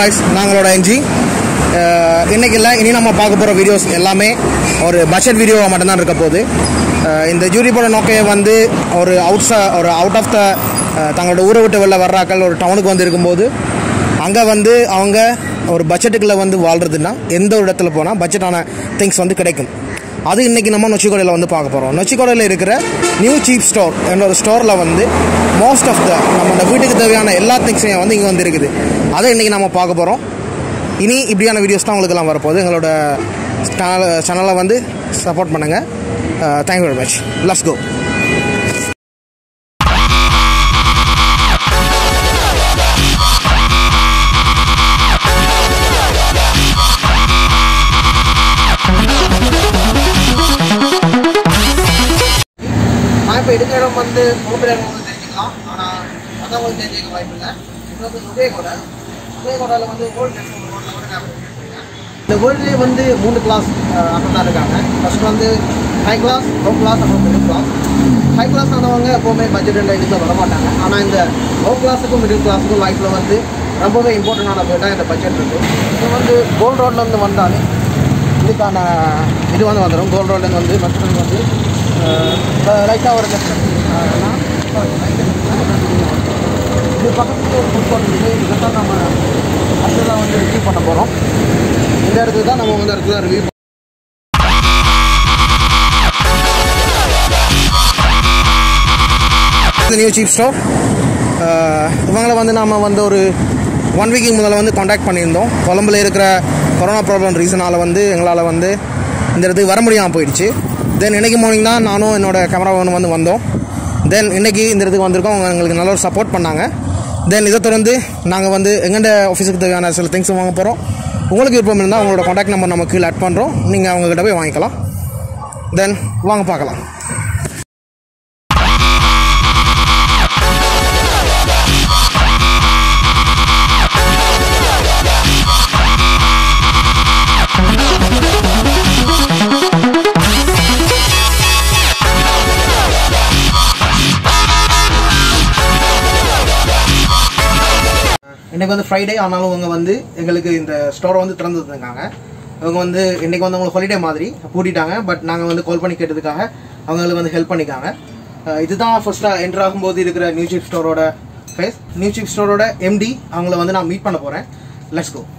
Guys நாங்களோட NG இன்னைக்கு இல்லை இனி நம்ம பார்க்க போகிற வீடியோஸ் எல்லாமே ஒரு பட்ஜெட் வீடியோவாக மட்டும்தான் இருக்க போகுது அஹ் இந்த ஜூரி போட நோக்கையை வந்து ஒரு அவுட் ஒரு அவுட் ஆஃப் த தங்களோட ஊரை விட்டு வெளில வர்றாக்கள் ஒரு டவுனுக்கு வந்து இருக்கும்போது அங்கே வந்து அவங்க ஒரு பட்ஜெட்டுக்குள்ளே வந்து வாழ்கிறதுனா எந்த ஒரு இடத்துல போனால் பட்ஜெட்டான திங்ஸ் வந்து கிடைக்கும் அது இன்றைக்கி நம்ம நொச்சிக்கோடையில் வந்து பார்க்க போகிறோம் நொச்சிக்கோடையில் இருக்கிற நியூ சீப் ஸ்டோர் என்ற ஒரு ஸ்டோரில் வந்து மோஸ்ட் ஆஃப் த நம்ம வீட்டுக்கு தேவையான எல்லா திங்ஸையும் வந்து இங்கே வந்து இருக்குது அதை இன்றைக்கி நம்ம பார்க்க போகிறோம் இனி இப்படியான வீடியோஸ் தான் உங்களுக்கு எல்லாம் வரப்போகுது எங்களோட சேனல் சேனலை வந்து சப்போர்ட் பண்ணுங்கள் thank you very much let's go நான் இப்போ எடுக்கிற இடம் வந்து கோபில உங்களுக்கு தெரிஞ்சுக்கலாம் ஆனால் மற்றவங்களுக்கு தெரிஞ்சுக்க வாய்ப்பு இல்லை இது வந்து உதயகோடை உதயகோடாவில் வந்து ஓல்டு இந்த வேர்ல்ட்லேயே வந்து மூணு கிளாஸ் அண்ணன் தான் இருக்காங்க ஃபர்ஸ்ட் வந்து ஹை கிளாஸ் லோ கிளாஸ் அப்புறம் மிடில் கிளாஸ் ஹை கிளாஸ் ஆனவங்க எப்போவுமே பட்ஜெட் இதுக்கு வர மாட்டாங்க ஆனால் இந்த லோ கிளாஸுக்கும் மிடில் கிளாஸுக்கும் லைஃப்பில் வந்து ரொம்பவே இம்பார்ட்டண்டான போயிட்டால் இந்த பட்ஜெட் இருக்குது இது வந்து கோல்ட் ரோட்லேருந்து வந்தாலே இதுக்கான இது வந்து வந்துடும் கோல்ட் ரோட்லேருந்து வந்து மற்றது வந்து லைட்டாக ஒரு லெஃப்ட் இது பக்கத்துக்கு ஒரு ஃபுட் கோர்ட் இருக்குது இதை தான் நம்ம அடுத்ததான் வந்து ரிவ்யூ பண்ண போகிறோம் இந்த இடத்துக்கு தான் நம்ம வந்து இடத்துல ரிவ்யூ நியூ சீப் ஸ்டோர் இவங்களை வந்து நாம் வந்து ஒரு ஒன் வீக்கு முதல்ல வந்து காண்டாக்ட் பண்ணியிருந்தோம் கொழம்புல இருக்கிற கொரோனா ப்ராப்ளம் ரீசனால் வந்து எங்களால் வந்து இந்த இடத்துக்கு வர முடியாமல் போயிடுச்சு தென் இன்னைக்கு மார்னிங் தான் நானும் என்னோட கேமராவன் வந்து வந்தோம் தென் இன்னைக்கு இந்த இடத்துக்கு வந்திருக்கோம் அவங்க எங்களுக்கு நல்ல ஒரு சப்போர்ட் பண்ணாங்க தென் இதை தொடர்ந்து நாங்கள் வந்து எங்கள்ட ஆஃபீஸுக்கு தேவையான சில திங்ஸ் வாங்க போகிறோம் உங்களுக்கு விருப்பம் இருந்தால் அவங்களோட காண்டாக்ட் நம்பர் நம்ம கீழே ஆட் பண்ணுறோம் நீங்கள் அவங்கக்கிட்ட போய் வாங்கிக்கலாம் தென் வாங்க பார்க்கலாம் இன்னைக்கு வந்து ஃப்ரைடே ஆனாலும் அவங்க வந்து எங்களுக்கு இந்த ஸ்டோரை வந்து திறந்து இருக்காங்க அவங்க வந்து இன்னைக்கு வந்து அவங்களுக்கு ஹாலிடே மாதிரி கூட்டிட்டாங்க பட் நாங்கள் வந்து கால் பண்ணி கேட்டதுக்காக அவங்களுக்கு வந்து ஹெல்ப் பண்ணிக்காங்க அஹ் இதுதான் ஃபர்ஸ்ட்டாக என்டர் ஆகும்போது இருக்கிற நியூ சீப் ஸ்டோரோட ஃபேஸ் நியூ சீப் ஸ்டோரோட எம்டி அவங்கள வந்து நான் மீட் பண்ண போகிறேன் லெட்ஸ் கோ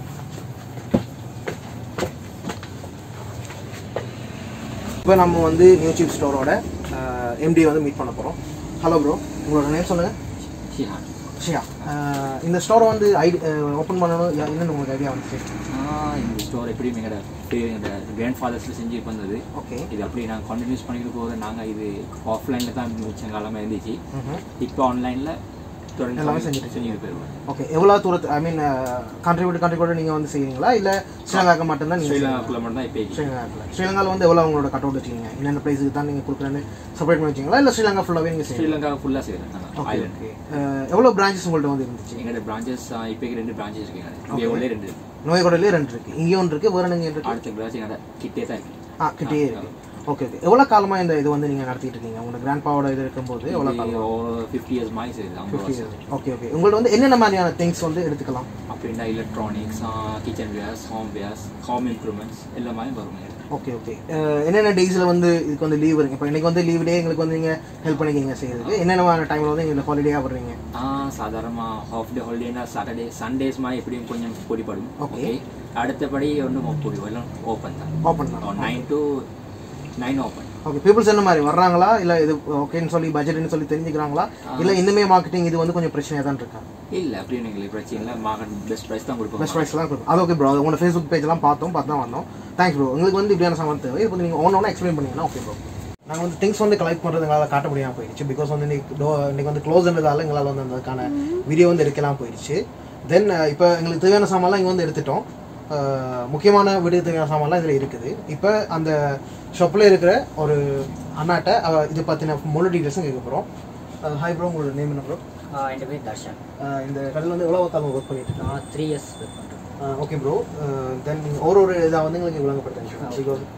இப்போ நம்ம வந்து நியூ சீப் ஸ்டோரோட எம்டி வந்து மீட் பண்ண போகிறோம் ஹலோ ப்ரோ உங்களோட நேம் சொல்லுங்கள் ஷிஹான் ஷியா அஹ் இந்த ஸ்டோரை வந்து ஐடி ஓப்பன் பண்ணணும் யா- என்னன்னு உங்களுக்கு ஐடியா வந்துச்சு ஆஹ் இந்த ஸ்டோர் எப்படி எங்களோட எங்களோட கிராண்ட் ஃபாதர்ஸில் செஞ்சு வந்தது ஓகே இது அப்படி நாங்கள் கண்டினியூஸ் பண்ணிட்டு போகிறது நாங்கள் இது ஆஃப்லைனில் தான் மிச்சம் காலமாக இருந்துச்சு ம்ஹும். இப்போ ஆன்லைனில் தொடர்ந்து எல்லாமே செஞ்சு- செஞ்சுட்டு செஞ்சுட்டு போயிடுவோம் ஓகே எவ்வளோ தூரத்து ஐ மீன் கண்ட்ரிபியூட் கண்ட்ரிபியூட் நீங்கள் வந்து செய்வீங்களா இல்லை ஸ்ரீலங்காக்கு மட்டும்தான் நீங்கள் ஸ்ரீலங்காக்குள்ள மட்டும் தான் இப்போ ஸ்ரீலங்காவில் ஸ்ரீலங்காவில் வந்து எவ்வளோ உங்களோட கட் அவுட் வச்சிங்க என்னென்ன ப்ரைஸுக்கு தான் நீங்கள் கொடுக்குறேன்னு செப்பரேட் பண்ணி வச்சிங்களா இல்லை ஸ்ரீலங்கா ஃபுல்லாகவே நீங்கள் செய்வீங்க ஸ்ரீலங்கா ஃபுல்லாக செய்கிறேன் ஓகே ஐலண்ட் ஓகே எவ்வளோ பிரான்ச்சஸ் உங்கள்ட்ட வந்து இருந்துச்சு எங்களோட பிரான்ச்சஸ் இப்போக்கு ரெண்டு பிரான்ச்சஸ் இருக்குங்க இங்கே உள்ளே ரெண்டு இருக்கு நோய்கொடையிலே ரெண்டு இருக்குது இங்கேயும் ஒன்று இருக்குது வேறு எங்கே இருக்குது அடுத்த பிரான்ச் எங்களோட கிட்டே தான் இருக்கு ஆ கிட்டே இருக்கு ஓகே ஓகே எவ்வளோ காலமாக இந்த இது வந்து நீங்கள் நடத்திட்டு இருக்கீங்க உங்களோட கிராண்ட் பாவோட இது இருக்கும்போது எவ்வளோ காலம் ஒரு ஃபிஃப்டி இயர்ஸ் மாதிரி செய்யுது ஐம்பது வருஷம் ஓகே ஓகே உங்கள்ட்ட வந்து என்னென்ன மாதிரியான திங்ஸ் வந்து எடுத்துக்கலாம் அப்படின்னா electronics kitchen wares home wares home improvements எல்லா மாதிரி வருங்க ஓகே ஓகே என்னென்ன டேஸில் வந்து இதுக்கு வந்து லீவ் வருங்க இப்போ இன்னைக்கு வந்து லீவ் டே எங்களுக்கு வந்து நீங்கள் ஹெல்ப் பண்ணிக்கிங்க செய்யறதுக்கு என்னென்ன டைமில் வந்து எங்களுக்கு ஹாலிடேயாக வர்றீங்க ஆ சாதாரணமாக ஹாஃப் டே ஹாலிடேனா சாட்டர்டே சண்டேஸ் மாதிரி எப்படியும் கொஞ்சம் பொடிப்படும் Okay. ஓகே அடுத்தபடி ஒன்றும் பொடி எல்லாம் ஓப்பன் தான் ஓப்பன் தான் nine to nine open okay peoples என்ன மாதிரி வர்றாங்களா இல்லை இது ஓகேன்னு சொல்லி பட்ஜெட்னு சொல்லி தெரிஞ்சுக்கிறாங்களா இல்லை இந்தமே மார்க்கெட்டிங் இது வந்து கொஞ்சம் பிரச்சனையாக தான் இருக்கா இல்லை அப்படின்னு எங்களுக்கு பிரச்சனை இல்லை மார்க்கெட் பெஸ்ட் ப்ரைஸ் தான் கொடுப்போம் பெஸ்ட் ப்ரைஸ்லாம் கொடுக்கும் அது ஓகே ப்ரோ உங்களோட ஃபேஸ்புக் பேஜ்லாம் பார்த்தோம் பார்த்து தான் வந்தோம் தேங்க்ஸ் ப்ரோ உங்களுக்கு வந்து இப்படியான சாமான் தேவை இப்போ நீங்கள் ஒன்று ஒன்று எக்ஸ்பிளைன் பண்ணீங்கன்னா ஓகே ப்ரோ நாங்கள் வந்து திங்ஸ் வந்து கலெக்ட் பண்ணுறது எங்களால் காட்ட முடியாமல் போயிடுச்சு பிகாஸ் வந்து இன்னைக்கு டோ இன்னைக்கு வந்து க்ளோஸ் இருந்ததால எங்களால் வந்து அதுக்கான வீடியோ வந்து எடுக்கலாம் போயிடுச்சு தென் இப்போ எங்களுக்கு தேவையான சாமான்லாம் இங்கே வந்து எடுத்துட்டோம் அஹ், முக்கியமான வீட்டுக்கு தேவையான சாமான்லாம் இதில் இருக்குது இப்போ அந்த ஷாப்பில் இருக்கிற ஒரு அண்ணாட்ட அவ இது பற்றின முழு டீட்டெயில்ஸும் கேட்க போகிறோம் ஹாய் ப்ரோ உங்களோட நேம் என்ன ப்ரோ என் பேர் தர்ஷன் இந்த கடையில் வந்து எவ்வளோ காலம் ஒர்க் பண்ணிட்டு இருக்கீங்க நான் த்ரீ இயர்ஸ் ஒர்க் பண்ணுறேன் ஓகே ப்ரோ தென் நீங்கள் ஒரு ஒரு இதாக வந்து எங்களுக்கு விளங்கப்படுத்துங்க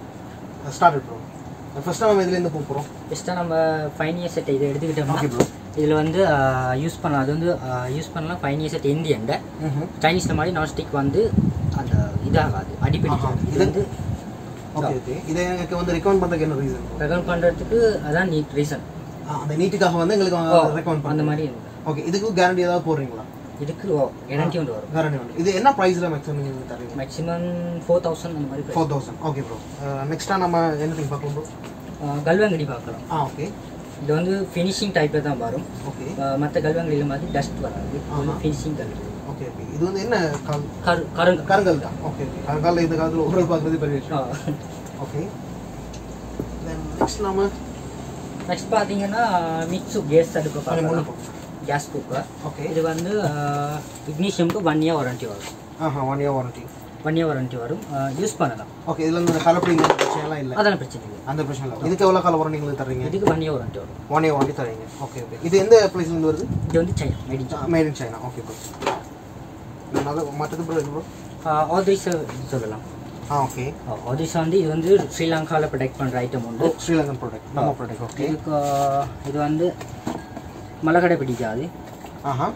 பிகாஸ் ஸ்டார்ட் ப்ரோ ஃபர்ஸ்ட் நம்ம இதுலேருந்து போக போகிறோம் ஃபஸ்ட்டாக நம்ம ஃபைன் இயர் செட் இதை எடுத்துக்கிட்டோம்னா Okay, bro. இதில் வந்து யூஸ் பண்ணலாம் அது வந்து யூஸ் பண்ணலாம் ஃபைவ் இயர்ஸ் அட் இந்தியன் ம்ஹும். சைனீஸில் மாதிரி நான்ஸ்டிக் வந்து அந்த இதாகாது அடிப்பிடிக்காது இது வந்து ஓகே ஓகே இதை எனக்கு வந்து ரெக்கமெண்ட் பண்ணுறதுக்கு என்ன ரீசன் ரெக்கமெண்ட் பண்ணுறதுக்கு அதான் நீட் ரீசன் அந்த நீட்டுக்காக வந்து எங்களுக்கு ரெக்கமெண்ட் அந்த பண்ணுங்க மாதிரி ஓகே இதுக்கு கேரண்டி ஏதாவது போடுறீங்களா இதுக்கு கேரண்டி ஒன்று வரும் கேரண்டி உண்டு இது என்ன ப்ரைஸில் மேக்ஸிமம் நீங்கள் தரீங்க மேக்ஸிமம் ஃபோர் தௌசண்ட் அந்த மாதிரி ஃபோர் தௌசண்ட் ஓகே ப்ரோ நெக்ஸ்ட்டாக நம்ம என்ன திங் பார்க்கலாம் ப்ரோ கல்வங்கடி பார்க்கலாம் ஆ ஓகே இது வந்து ஃபினிஷிங் டைப்பில் தான் வரும் ஓகே மற்ற கல்வங்களில் மாதிரி டஸ்ட் வராது இது வந்து ஆஹா. ஃபினிஷிங் கல் ஓகே ஓகே இது வந்து என்ன கால் கரு கருங்க கருங்கல் தான் ஓகே ஓகே கருங்காலில் இந்த காலத்தில் ஒரு பார்க்குறது பெரிய விஷயம் ஓகே தென் நெக்ஸ்ட் நாம நெக்ஸ்ட் பார்த்தீங்கன்னா மிக்ஸு கேஸ் அடுப்பு அது முன்ன பார்க்கலாம் கேஸ் குக்கர் ஓகே இது வந்து இக்னிஷியம்க்கு ஒன் இயர் வாரண்டி வரும் ஆஹா one year warranty one year warranty வரும் யூஸ் பண்ணலாம் ஓகே இதில் இந்த கலப்படிங்க பிரச்சனைலாம் இல்லை அதெல்லாம் பிரச்சனை இல்லை அந்த பிரச்சனை இல்லை இதுக்கு எவ்வளோ கால வாரண்டி உங்களுக்கு தர்றீங்க இதுக்கு ஒன் இயர் வாரண்டி வரும் ஒன் இயர் வாரண்டி தரீங்க ஓகே ஓகே இது எந்த பிளேஸ்லேருந்து வருது இது வந்து சைனா மேடிங் made in China okay bro அது மற்றது ப்ரோ ப்ரோ ஆதிஸ் சொல்லலாம் ஆ ஓகே ஆதிஸ் வந்து இது வந்து ஸ்ரீலங்காவில் ப்ரொடெக்ட் பண்ணுற ஐட்டம் உண்டு ஸ்ரீலங்கன் ப்ராடக்ட் நம்ம ப்ராடக்ட் ஓகே இதுக்கு ஆ, இது வந்து மலைக்கடை பிடிக்காது ஆஹா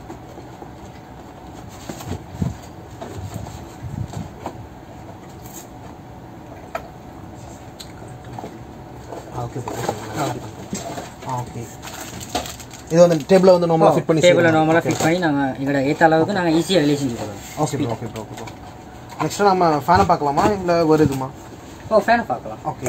ஓகே ஓகே இது வந்து டேபிள வந்து நார்மலாக ஃபிட் பண்ணி டேபிளில் நார்மலாக ஃபிட் பண்ணி நாங்கள் எங்களோட ஏற்ற அளவுக்கு நாங்கள் ஈஸியாக வேலையை செஞ்சு தரோம் okay bro okay bro okay bro next நம்ம ஃபேனை பார்க்கலாமா இல்லை வருதுமா ஓ ஃபேனை பார்க்கலாம் ஓகே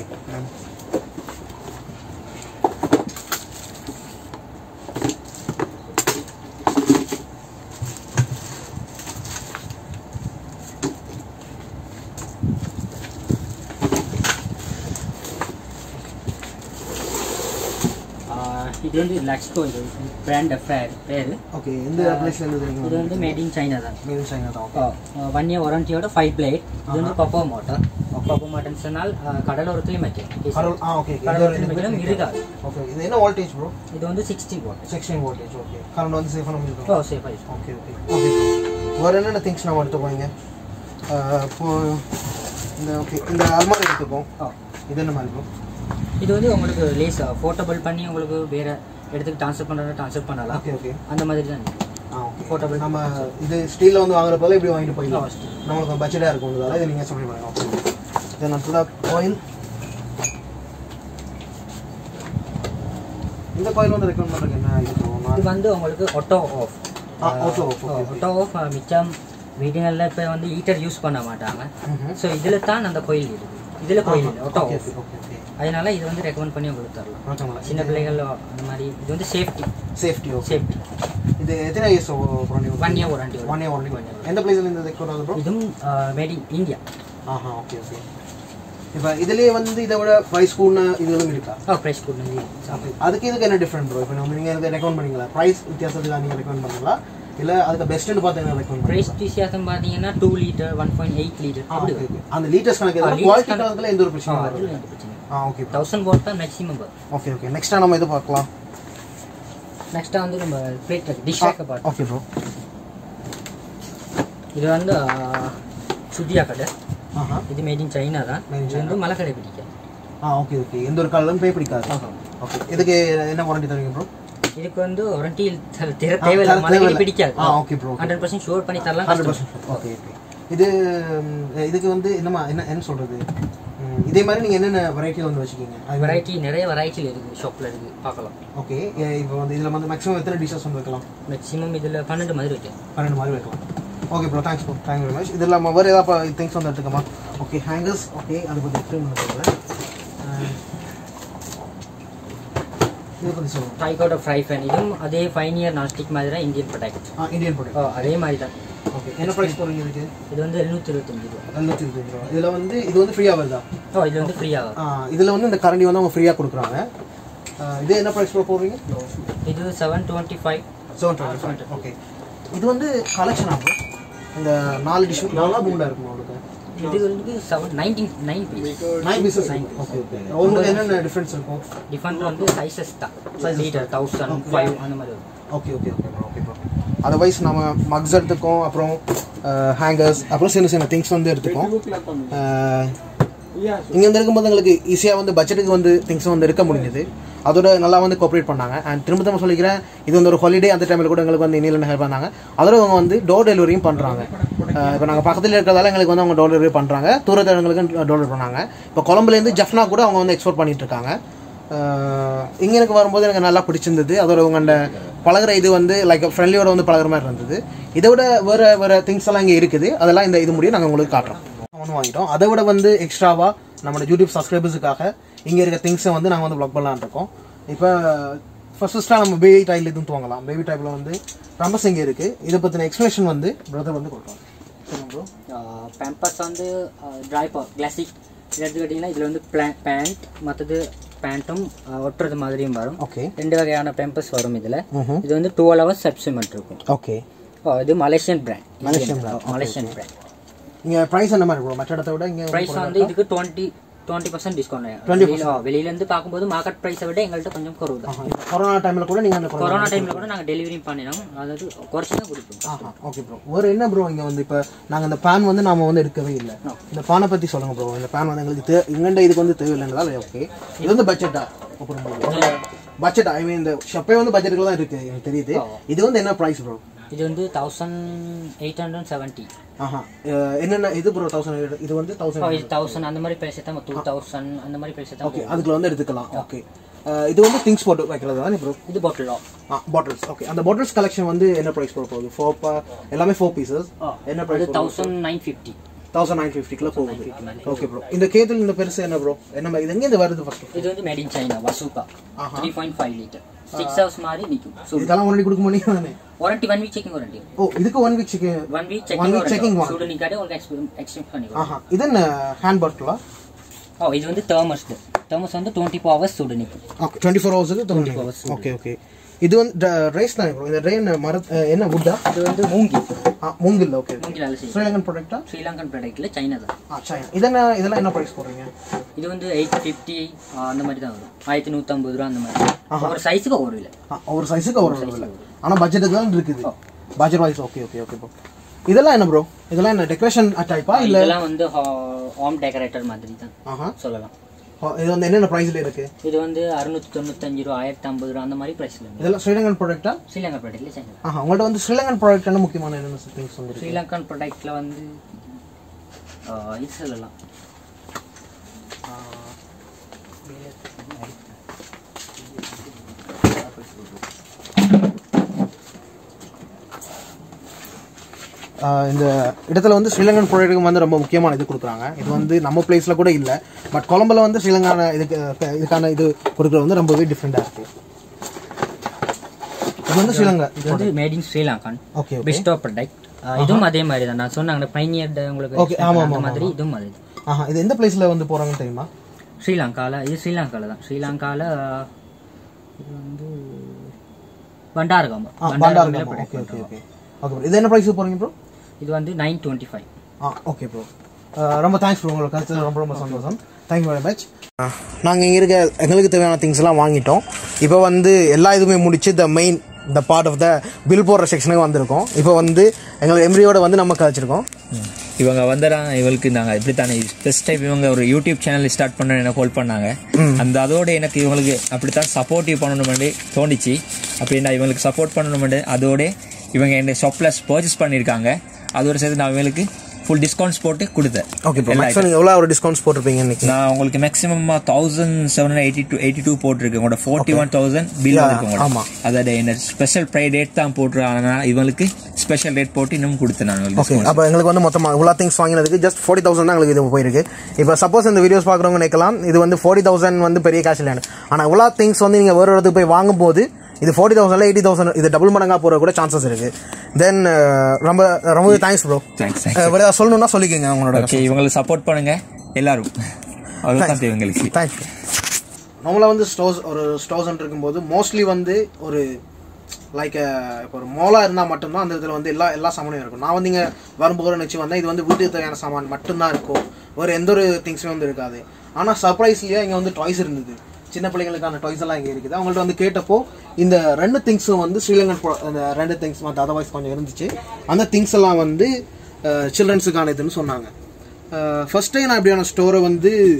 ஆ, இது வந்து லக்ஸ்கோ இது பிராண்ட் ஃபேர் பேர் ஓகே எந்த பிளேஸ்ல இருந்து இது தெரியுங்க வந்து மேட் இன் சைனா தான் மேட் இன் சைனா தான் ஓகே ஒன் இயர் வாரண்டியோட ஃபைவ் பிளேட் இது வந்து பப்போ மோட்டர் பப்போ மோட்டர்னு சொன்னால் கடலோரத்துலேயும் வைக்கும் கடல் ஆ ஓகே கடலோரத்துலையும் வைக்கணும் இருக்காது ஓகே இது என்ன வோல்டேஜ் ப்ரோ இது வந்து sixteen watt section voltage okay current வந்து சேஃபாக நம்ம இருக்கும் ஓ சேஃபாக இருக்கும் ஓகே ஓகே ஓகே வேறு என்னென்ன திங்ஸ் நம்ம எடுத்து போவீங்க இப்போ இந்த ஓகே இந்த அல்மாரி எடுத்துப்போம் ஓ இது என்ன மாதிரி ப்ரோ இது வந்து உங்களுக்கு லேஸ் போர்ட்டபிள் பண்ணி உங்களுக்கு வேற இடத்துக்கு ட்ரான்ஸ்ஃபர் பண்ணுறதா ட்ரான்ஸ்ஃபர் பண்ணலாம் ஓகே ஓகே அந்த மாதிரி தான் இருக்கு. ஆ ஓகே Portable. நம்ம இது ஸ்டீலில் வந்து வாங்குறப்பல இப்படி வாங்கிட்டு போயிடலாம் ஆ, steel. நம்மளுக்கு பட்ஜெட்டாக இருக்கும்ன்றதால இது நீங்கள் சொல்லி பாருங்க ஓகே தென் அடுத்ததாக கோயில் இந்த கோயில் வந்து ரெக்கமெண்ட் பண்ணுறதுக்கு என்ன இது இது bro? வந்து உங்களுக்கு ஆட்டோ ஆஃப் ஆ, auto off, okay, okay. Auto off மிச்சம் வீடுகளில் இப்போ வந்து ஹீட்டர் யூஸ் பண்ண மாட்டாங்க ம்ஹும். ஸோ இதில் தான் அந்த கோயில் இருக்குது இதில் கோயில் இல்லை auto okay off okay okay அதனால இது வந்து ரெக்கமெண்ட் பண்ணி உங்களுக்கு தரலாம் ஓகேங்களா சின்ன பிள்ளைகள் அந்த மாதிரி இது வந்து சேஃப்டி சேஃப்டி ஓகே சேஃப்டி இது எத்தனை years one year warranty one year one எந்த பிளேஸ்ல இருந்து ரெக்கார்ட் ஆகுது ப்ரோ இதுவும் மேட் இன் இந்தியா ஆஹா ஓகே ஓகே இப்போ இதுலயே வந்து இதை விட ப்ரைஸ் கூடன இதுகளும் இருக்கா ஓ ப்ரைஸ் கொடுங்க Okay. அதுக்கு இதுக்கு என்ன டிஃப்ரெண்ட் ப்ரோ இப்போ நம்ம நீங்கள் இதை ரெக்கமெண்ட் பண்ணீங்களா ப்ரைஸ் வித்தியாசத்துக்கு நீங்கள் ரெக்கமெண்ட் பண்ணீங்களா இல்லை அதுக்கு பெஸ்ட்டுன்னு பார்த்து என்ன ரெக்கமெண்ட் ப்ரைஸ் பண்ணீங்களா வித்தியாசம் பார்த்தீங்கன்னா two litre one point eight litre ஆ, அப்படி okay, வரும். okay. அந்த லீட்டர்ஸ் கணக்கு ஆ, எதாவது liters குவாலிட்டி கணக்கு. கணக்கில் எந்த ஒரு ஆ, பிரச்சனை அதுல வரும் எந்த பிரச்சனை ஆ ஓகே ப்ரோ தௌசண்ட் வாட் தான் மேக்ஸிமம் வரும் ஓகே ஓகே நெக்ஸ்ட்டாக நம்ம இது பார்க்கலாம் நெக்ஸ்ட்டாக வந்து நம்ம பிளேட் டிஷ் வேக்க பார்த்து ஓகே ப்ரோ இது வந்து ஆ, சுதியா கடை ஆஹா இது மேட் இன் சைனா தான் Made in இது வந்து மலை கடை பிடிக்க ஆ ஓகே ஓகே எந்த ஒரு கலரும் பே பிடிக்காது ஓகே இதுக்கு என்ன வாரண்டி தருவீங்க ப்ரோ இதுக்கு வந்து வாரண்டி தேவையில்லை தேவையில்லை. மலை கடை பிடிக்காது ஆ, okay bro, okay. Hundred percent sure பண்ணி தரலாம் ஹண்ட்ரட் கஷ்டம். பர்சன்ட் ஓகே ஓகே இது ம், இதுக்கு வந்து என்னமா என்ன என்ன சொல்றது ம், இதே மாதிரி நீங்கள் என்னென்ன வெரைட்டி வந்து வச்சுக்கீங்க வெரைட்டி நிறைய வெரைட்டியில் இருக்குது ஷாப்பில் இருக்குது பார்க்கலாம் ஓகே இப்போ வந்து இதில் வந்து மேக்ஸிமம் எத்தனை டிஷ்ஷஸ் வந்து வைக்கலாம் மேக்ஸிமம் இதில் பன்னெண்டு மாதிரி வைக்கலாம் பன்னெண்டு மாதிரி வைக்கலாம் okay bro thanks bro thank very much இது இல்லாமல் வேறு ஏதாவது திங்ஸ் வந்து எடுத்துக்கமா ஓகே ஹேங்கர்ஸ் ஓகே அதை பற்றி எக்ஸ்பிளைன் பண்ண இதை பற்றி சொல்லுங்கள் டைகோட ஃப்ரை ஃபேன் இதுவும் அதே ஃபைன் இயர் நான்ஸ்டிக் மாதிரி தான் இந்தியன் ப்ராடக்ட் ஆ இந்தியன் ப்ராடக்ட் அதே மாதிரி தான் ஓகே என்ன ப்ரைஸ் போடுறீங்க இதுக்கு இது வந்து எழுநூற்றி இருபத்தஞ்சு ரூபா எழுநூற்றி இருபத்தஞ்சு ரூபா இதில் வந்து இது வந்து ஃப்ரீயாக வருதா ஓ இது வந்து ஃப்ரீயாக ஆ இதில் வந்து இந்த கரண்டி வந்து அவங்க ஃப்ரீயாக கொடுக்குறாங்க ஆ, இது என்ன ப்ரைஸ் ப்ரோ போடுறீங்க இது seven twenty five seven twenty okay இது வந்து கலெக்ஷன் ஆகும் இந்த நாலு டிஷ் நாலா மூண்டா இருக்கும் உங்களுக்கு இது வந்து seven nineteen nine piece nine pieces okay okay உங்களுக்கு என்னென்ன டிஃப்ரென்ஸ் இருக்கும் டிஃபரெண்ட் வந்து சைஸஸ் தான் லீட்டர் தௌசண்ட் ஃபைவ் அந்த மாதிரி வரும் okay okay okay bro okay bro otherwise நம்ம மக்ஸ் எடுத்துக்கோம் அப்புறம் ஹேங்கர்ஸ் அப்புறம் சின்ன சின்ன திங்ஸ் வந்து எடுத்துக்கோம் இங்கே வந்து இருக்கும்போது எங்களுக்கு ஈஸியாக வந்து பட்ஜெட்டுக்கு வந்து திங்ஸ் வந்து எடுக்க முடிஞ்சது அதோட நல்லா வந்து கோஆப்ரேட் பண்ணாங்க அண்ட் திரும்ப திரும்ப சொல்லிக்கிறேன் இது வந்து ஒரு ஹாலிடே அந்த டைமில் கூட எங்களுக்கு வந்து இன்னில ஹெல்ப் பண்ணாங்க அதோட அவங்க வந்து டோர் டெலிவரியும் பண்ணுறாங்க இப்போ நாங்கள் பக்கத்தில் இருக்கிறதால எங்களுக்கு வந்து அவங்க டோர் டெலிவரி பண்ணுறாங்க தூரத்தில் எங்களுக்கு டோர் டெலிவரி பண்ணாங்க இப்போ கொழம்புலேருந்து ஜஃப்னா கூட அவங்க வந்து எக்ஸ்போர்ட் பண்ணிட்டு இருக்காங்க இங்கே எனக்கு வரும்போது எனக்கு நல்லா பிடிச்சிருந்தது அதோட உங்களோட பழகுற இது வந்து லைக் ஃப்ரெண்ட்லியோட வந்து பழகுற மாதிரி இருந்தது இதை விட வேறு வேறு திங்ஸ் எல்லாம் இங்கே இருக்குது அதெல்லாம் இந்த இது முடியும் நாங்கள் உங்களுக்கு காட்டுறோம் ஒன்று வாங்கிட்டோம் அதை விட வந்து எக்ஸ்ட்ராவாக நம்மளோட யூடியூப் சப்ஸ்கிரைபர்ஸுக்காக இங்கே இருக்க திங்ஸை வந்து நாங்கள் வந்து ப்ளாக் பண்ணலான்னு இருக்கோம் இப்போ ஃபர்ஸ்ட் ஃபஸ்ட்டாக நம்ம பேபி டைல் எதுவும் துவங்கலாம் பேபி டைப்பில் வந்து ரம்பஸ் இங்கே இருக்குது இதை பற்றின எக்ஸ்பிளேஷன் வந்து பிரதர் வந்து கொடுப்பாங்க சொல்லுங்க ப்ரோ பேம்பர்ஸ் வந்து ட்ரை கிளாசிக் இது எடுத்துக்கிட்டிங்கன்னா இதில் வந்து பேண்ட் மற்றது பேண்ட்டும் ஒட்டுறது மாதிரியும் வரும் ஓகே ரெண்டு வகையான பேம்பர்ஸ் வரும் இதில் ம்ஹும். இது வந்து டுவெல் ஹவர்ஸ் சப்சிமெண்ட் இருக்கும் ஓகே ஓ, இது Malaysian brand Malaysian brand. Malaysian brand இங்கே ப்ரைஸ் என்ன மாதிரி ப்ரோ மற்ற இடத்த விட இங்கே ப்ரைஸ் வந்து இதுக்கு டுவெண்ட்டி டுவெண்ட்டி பர்சன்ட் டிஸ்கவுண்ட் வெளியில வெளியில இருந்து பார்க்கும்போது மார்க்கெட் ப்ரைஸை விட எங்கள்கிட்ட கொஞ்சம் குறவு தான் கொரோனா டைமில் கூட நீங்கள் அந்த கொரோனா டைம்ல கூட நாங்கள் டெலிவரி பண்ணினோம் அதாவது குறைச்சி தான் கொடுப்போம் ஆஹா ஓகே ப்ரோ ஒரு என்ன ப்ரோ இங்கே வந்து இப்போ நாங்கள் இந்த பேன் வந்து நாம வந்து எடுக்கவே இல்லை இந்த பானை பற்றி சொல்லுங்க ப்ரோ இந்த பேன் வந்து எங்களுக்கு தே எங்கண்ட இதுக்கு வந்து தேவையில்லைன்றதால ஓகே இது வந்து பட்ஜெட்டா பட்ஜெட் ஐ மீன் இந்த ஷப்பே வந்து பட்ஜெட்டுக்குள்ள தான் இருக்கு எனக்கு தெரியுது இது வந்து என்ன ப்ரைஸ் ப்ரோ இது வந்து தௌசண்ட் எயிட் ஹண்ட்ரட் செவன்ட்டி ஆஹா அஹ் என்னென்ன இது ப்ரோ தௌசண்ட் இது வந்து தௌசண்ட் இது தௌசண்ட் அந்த மாதிரி பிரைஸ் தான் டூ தௌசண்ட் அந்த மாதிரி பிரைஸ் தான் ஓகே அதுக்குள்ள வந்து எடுத்துக்கலாம் ஓகே இது வந்து திங்ஸ் போட்டு வைக்கிறது தானே ப்ரோ இது பாட்டில் ஆ பாட்டில்ஸ் ஓகே அந்த பாட்டில்ஸ் கலெக்ஷன் வந்து என்ன ப்ரைஸ் ப்ரோ போகுது ஃபோர் எல்லாமே ஃபோர் பீசஸ் என்ன அது price thousand nine fifty thousand nine ஃபிஃப்டிக்குள்ள போகுது ஓகே ப்ரோ இந்த கேத்தில் இந்த பெருசு என்ன ப்ரோ என்ன இது எங்கே இந்த வருது ஃபர்ஸ்ட் இது வந்து மேட் இன் சைனா வசூகா ஆஹா. Three point five litre six hours மாதிரி நிற்கும் ஸோ இதுக்கெல்லாம் ஒன் கொடுக்க முடியும் தானே warranty one week checking warranty ஓ இதுக்கு one week checking one week one checking week checking warranty சூடு நிக்காடே உங்களுக்கு எக்ஸ்டெண்ட் பண்ணிக்கலாம் ஆஹா இது என்ன ஹேண்ட் பாட்டிலா ஓ இது வந்து தேர்மஸ் தேர்மஸ் வந்து டுவெண்ட்டி ஃபோர் ஹவர்ஸ் சூடு நிற்கும் ஓகே டுவெண்ட்டி ஃபோர் ஹவர்ஸுக்கு ஓகே ஓகே இது வந்து ரேஸ் தானே ப்ரோ இந்த ரே என்ன மர அஹ், என்ன வுட்டா இது வந்து மூங்கி மூங்கில் ஓகே மூங்கில் அலசி ஸ்ரீலங்கன் ப்ராடக்ட்டா ஸ்ரீலங்கன் ப்ராடக்ட்ல சைனா தான் ஆ சைனா இதென்ன இதெல்லாம் என்ன ப்ரைஸ் போடுறீங்க இது வந்து எயிட் ஃபிஃப்டி அந்த மாதிரி தான் வரும் ஆயிரத்தி நூற்றம்பது ரூபா அந்த மாதிரி ஒரு சைஸுக்கு ஒரு இல்லை ஆ ஒரு சைஸுக்கு ஒரு இல்லை ஆனால் பட்ஜெட்டுக்கு தான் இருக்குது budget wise okay okay okay bro இதெல்லாம் என்ன ப்ரோ இதெல்லாம் என்ன டெக்கரேஷன் டைப்பா இல்லை இதெல்லாம் வந்து ஹோம் டெக்கரேட்டர் மாதிரி தான் ஆஹா சொல்லலாம் ஓ, இது வந்து என்னென்ன ப்ரைஸில் இருக்கு இது வந்து அறுநூத்தி தொண்ணூத்தஞ்சு ரூபா ஆயிரத்தி ஐம்பது ரூபா அந்த மாதிரி ப்ரைஸ்ல இருக்கு இதெல்லாம் ஸ்ரீலங்கன் ப்ராடக்ட்டா ஸ்ரீலங்கா ப்ராடக்ட்ல சைனா ஆஹா உங்கள்ட்ட வந்து ஸ்ரீலங்கன் ப்ராடக்ட் என்ன முக்கியமான என்னென்ன திங்ஸ் வந்து இருக்கு ஸ்ரீலங்கன் ப்ராடக்ட்ல வந்து ஆ, இது சொல்லலாம் ஆஹ் இந்த இடத்துல வந்து ஸ்ரீலங்கன் ப்ராடக்ட்டுக்கு வந்து ரொம்ப முக்கியமான இது கொடுக்குறாங்க இது வந்து நம்ம பிளேஸில் கூட இல்லை பட் கொழம்புல வந்து ஸ்ரீலங்கான இதுக்கு அஹ், இதுக்கான இது கொடுக்குறது வந்து ரொம்பவே டிஃப்ரெண்ட்டாக இருக்கு இது வந்து ஸ்ரீலங்கா இது வந்து made in Sri Lankan okay okay பெஸ்டோ ப்ராடக்ட் இதுவும் அதே மாதிரி தான் நான் சொன்னாங்க பைனியர் உங்களுக்கு Okay, ஆமா, ஆமா, அந்த மாதிரி இதுவும் அது ஆஹா இது எந்த பிளேஸில் வந்து போகிறாங்கன்னு தெரியுமா ஸ்ரீலங்கால இது ஸ்ரீலங்கால தான் ஸ்ரீலங்கால இது வந்து பண்டாரகாம் ஆ பண்டாருங்க okay okay okay okay bro இது என்ன ப்ரைஸுக்கு போகிறீங்க ப்ரோ இது வந்து நைன் டுவெண்ட்டி ஃபைவ் ஆ ஓகே ப்ரோ ரொம்ப தேங்க்ஸ் ப்ரோ உங்களுக்கு கருத்து ரொம்ப ரொம்ப சந்தோஷம் தேங்க்யூ வெரி மச் நாங்கள் இங்கே இருக்க எங்களுக்கு தேவையான திங்ஸ் எல்லாம் வாங்கிட்டோம் இப்போ வந்து எல்லா இதுவுமே முடிச்சு the main the part of the bill போடுற செக்ஷனுக்கு வந்திருக்கோம் இப்போ வந்து எங்களுக்கு எம்ரியோட வந்து நம்ம கழிச்சிருக்கோம் இவங்க வந்தறாங்க இவளுக்கு நாங்க இப்படித்தானே ஃபர்ஸ்ட் டைம் இவங்க ஒரு யூடியூப் சேனல் ஸ்டார்ட் பண்ண எனக்கு ஹோல்ட் பண்ணாங்க அந்த அதோட எனக்கு இவங்களுக்கு அப்படித்தான் சப்போர்ட்டிவ் பண்ணணுமெண்டு தோண்டிச்சு அப்படின்னா இவங்களுக்கு சப்போர்ட் பண்ணணுமெண்டு அதோட இவங்க என் ஷாப்ல பர்ச்சேஸ் பண்ணியிருக்காங்க அதோட சேர்த்து நான் இவங்களுக்கு ஃபுல் டிஸ்கவுண்ட்ஸ் போட்டு கொடுத்தேன் ஓகே ப்ரோ மேக்ஸிமம் நீங்கள் எவ்வளோ ஒரு டிஸ்கவுண்ட்ஸ் போட்டிருப்பீங்க இன்னைக்கு நான் உங்களுக்கு maximum thousand seven eighty two eighty two போட்டிருக்கு உங்களோட ஃபோர்ட்டி ஒன் தௌசண்ட் பில் இருக்கு ஆமா. அதோட என்ன ஸ்பெஷல் ப்ரை ரேட் தான் போட்டுருக்காங்க இவங்களுக்கு ஸ்பெஷல் ரேட் போட்டு இன்னும் கொடுத்தேன் நான் ஓகே உங்களுக்கு அப்போ எங்களுக்கு வந்து மொத்தமாக இவ்வளோ திங்ஸ் வாங்கினதுக்கு ஜஸ்ட் ஃபார்ட்டி தௌசண்ட் தான் எங்களுக்கு இது போயிருக்கு இப்போ சப்போஸ் இந்த வீடியோஸ் பார்க்குறவங்க நினைக்கலாம் இது வந்து ஃபார்ட்டி தௌசண்ட் வந்து பெரிய காசு இல்லைன்னு ஆனால் இவ்வளோ திங்ஸ் வந்து நீங்கள் வேறு இடத்துக்கு போய் வாங்கும்போது இது ஃபார்ட்டி தௌசண்ட்ல எயிட்டி தௌசண்ட் இது டபுள் மடங்கா போகிற கூட சான்சஸ் இருக்கு தென் ரொம்ப ரொம்பவே தேங்க்ஸ் ப்ரோ தேங்க்ஸ் வேறு ஏதாவது சொல்லணும்னா சொல்லிக்கோங்க உங்களோட ஓகே இவங்களுக்கு சப்போர்ட் பண்ணுங்க எல்லாரும் அதுதான் தேவை எங்களுக்கு தேங்க்யூ நம்மள வந்து ஸ்டோர்ஸ் ஒரு ஸ்டோர்ஸ் இருக்கும்போது மோஸ்ட்லி வந்து ஒரு லைக் இப்போ ஒரு மோலாக இருந்தால் மட்டும்தான் அந்த இதில் வந்து எல்லா எல்லா சாமானும் இருக்கும் நான் வந்து இங்கே வரும்போது நினச்சி வந்தேன் இது வந்து வீட்டுக்கு தேவையான சாமான் மட்டும்தான் இருக்கும் வேறு எந்த ஒரு திங்ஸுமே வந்து இருக்காது ஆனால் சர்ப்ரைஸ்லேயே இங்கே வந்து டாய்ஸ் இருந்தது சின்ன பிள்ளைங்களுக்கான டாய்ஸ் எல்லாம் இங்கே இருக்குது அவங்கள்ட்ட வந்து கேட்டப்போ இந்த ரெண்டு திங்ஸும் வந்து ஸ்ரீலங்கன் pro- அந்த ரெண்டு திங்ஸ் மற்ற அதர்வைஸ் கொஞ்சம் இருந்துச்சு அந்த திங்ஸ் எல்லாம் வந்து சில்ட்ரன்ஸுக்கான இதுன்னு சொன்னாங்க ஃபர்ஸ்ட் டைம் நான் இப்படியான ஸ்டோரை வந்து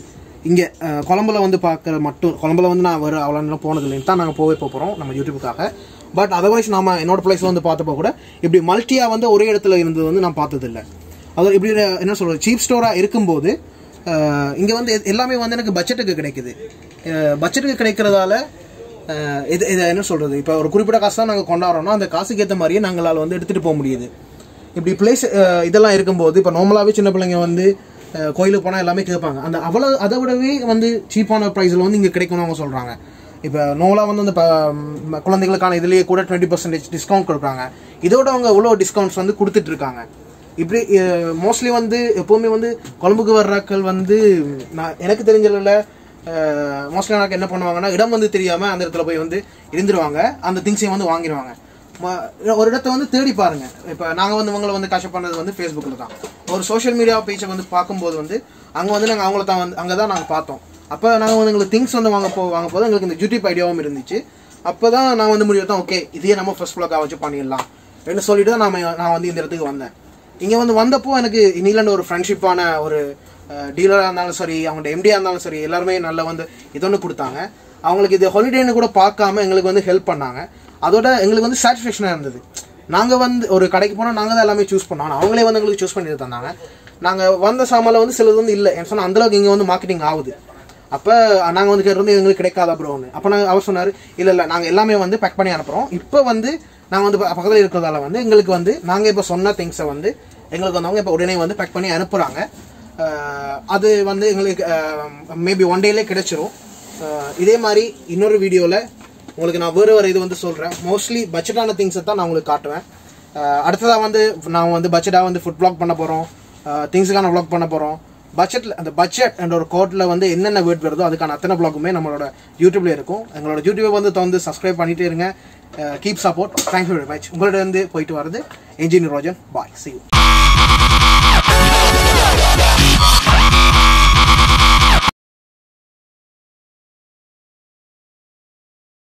இங்கே கொழம்புல வந்து பார்க்குற மட்டும் கொழம்புல வந்து நான் வர அவ்வளோ நேரம் போனது இல்லைன்னு தான் நாங்கள் போவே போகிறோம் நம்ம யூடியூப்புக்காக பட் அதர்வைஸ் நம்ம என்னோட பிளேஸில் வந்து பார்த்தப்போ கூட இப்படி மல்டியாக வந்து ஒரே இடத்துல இருந்தது வந்து நான் பார்த்ததில்ல அது இப்படி என்ன சொல்கிறது சீப் ஸ்டோராக இருக்கும்போது இங்கே வந்து எ- எல்லாமே வந்து எனக்கு பட்ஜெட்டுக்கு கிடைக்குது பட்ஜெட்டுக்கு கிடைக்கிறதால அஹ், இது இது என்ன சொல்கிறது இப்போ ஒரு குறிப்பிட்ட காசு தான் நாங்கள் கொண்டாடுறோம்னா அந்த காசுக்கு ஏற்ற மாதிரியே நாங்களால் வந்து எடுத்துகிட்டு போக முடியுது இப்படி பிளேஸ் இதெல்லாம் இருக்கும்போது இப்போ நார்மலாகவே சின்ன பிள்ளைங்க வந்து அஹ், கோயிலுக்கு போனால் எல்லாமே கேட்பாங்க அந்த அவ்வளோ அதை விடவே வந்து சீப்பான ப்ரைஸில் வந்து இங்கே கிடைக்கும்னு அவங்க சொல்கிறாங்க இப்போ நோலாக வந்து அந்த ப- ம், குழந்தைகளுக்கான இதுலேயே கூட டுவெண்ட்டி பர்சன்டேஜ் டிஸ்கவுண்ட் கொடுக்குறாங்க இதோட அவங்க எவ்வளோ டிஸ்கவுண்ட்ஸ் வந்து கொடுத்துட்டு இருக்காங்க இப்படி மோஸ்ட்லி வந்து எப்போவுமே வந்து கொழம்புக்கு வர்றாக்கள் வந்து நான் எனக்கு தெரிஞ்சதில் மோஸ்ட்லி எனக்கு என்ன பண்ணுவாங்கன்னா இடம் வந்து தெரியாமல் அந்த இடத்துல போய் வந்து இருந்துருவாங்க அந்த திங்ஸையும் வந்து வாங்கிடுவாங்க ம- ஒரு இடத்த வந்து தேடி பாருங்க இப்போ நாங்கள் வந்து இவங்களை வந்து கஷ்ட பண்ணது வந்து ஃபேஸ்புக்கில் தான் ஒரு சோஷியல் மீடியா பேஜை வந்து பார்க்கும்போது வந்து அங்கே வந்து நாங்கள் அவங்கள தான் வந்து அங்கே தான் நாங்கள் பார்த்தோம் அப்போ நாங்கள் வந்து எங்களுக்கு திங்ஸ் வந்து வாங்க போ வாங்க போது எங்களுக்கு இந்த யூடியூப் ஐடியாவும் இருந்துச்சு அப்போ தான் நான் வந்து முடிவு தான் ஓகே இதையே நம்ம ஃபர்ஸ்ட் ப்ளாக்காக வச்சு பண்ணிடலாம் அப்படின்னு சொல்லிட்டு தான் நான் நான் வந்து இந்த இடத்துக்கு வந்தேன் இங்கே வந்து வந்தப்போ எனக்கு இங்கிலாந்து ஒரு ஃப்ரெண்ட்ஷிப்பான ஒரு டீலராக இருந்தாலும் சரி அவங்களோட எம்டியாக இருந்தாலும் சரி எல்லாருமே நல்ல வந்து இது ஒன்று கொடுத்தாங்க அவங்களுக்கு இது ஹாலிடேன்னு கூட பார்க்காம எங்களுக்கு வந்து ஹெல்ப் பண்ணாங்க அதோட எங்களுக்கு வந்து சாட்டிஸ்ஃபேக்ஷனாக இருந்தது நாங்கள் வந்து ஒரு கடைக்கு போனால் நாங்கள் தான் எல்லாமே சூஸ் பண்ணோம் ஆனா அவங்களே வந்து எங்களுக்கு சூஸ் பண்ணி தந்தாங்க நாங்கள் வந்த சாமான்ல வந்து சிலது வந்து இல்லை ஏன்னு சொன்னால் அந்தளவுக்கு இங்கே வந்து மார்க்கெட்டிங் ஆகுது அப்போ நாங்கள் வந்து கேட்டிருந்து எங்களுக்கு கிடைக்காத ப்ரோன்னு அப்போ நாங்கள் அவர் சொன்னார் இல்லை இல்லை நாங்கள் எல்லாமே வந்து பேக் பண்ணி அனுப்புகிறோம் இப்போ வந்து நாங்கள் வந்து பக்கத்தில் இருக்கிறதால வந்து எங்களுக்கு வந்து நாங்கள் இப்போ சொன்ன திங்ஸை வந்து எங்களுக்கு வந்தவங்க இப்போ உடனே வந்து பேக் பண்ணி அனுப்புகிறாங்க அது வந்து எங்களுக்கு மேபி ஒன் டேலே கிடைச்சிரும் அஹ், இதே மாதிரி இன்னொரு வீடியோவில் உங்களுக்கு நான் வேறு வேறு இது வந்து சொல்கிறேன் மோஸ்ட்லி பட்ஜெட்டான திங்ஸை தான் நான் உங்களுக்கு காட்டுவேன் அடுத்ததாக வந்து நான் வந்து பட்ஜெட்டாக வந்து ஃபுட் ப்ளாக் பண்ண போகிறோம் திங்ஸுக்கான ப்ளாக் பண்ண போகிறோம் பட்ஜெட்டில் அந்த பட்ஜெட் என்ற ஒரு கோட்டில் வந்து என்னென்ன வேர்ட் வருதோ அதுக்கான அத்தனை ப்ளாக்குமே நம்மளோட யூடியூப்ல இருக்கும் எங்களோட யூடியூபை வந்து வந்து சப்ஸ்கிரைப் பண்ணிட்டே இருங்க keep support thank you very much உங்கள்ட்ட இருந்து போயிட்டு வரது engineer Rojan bye see you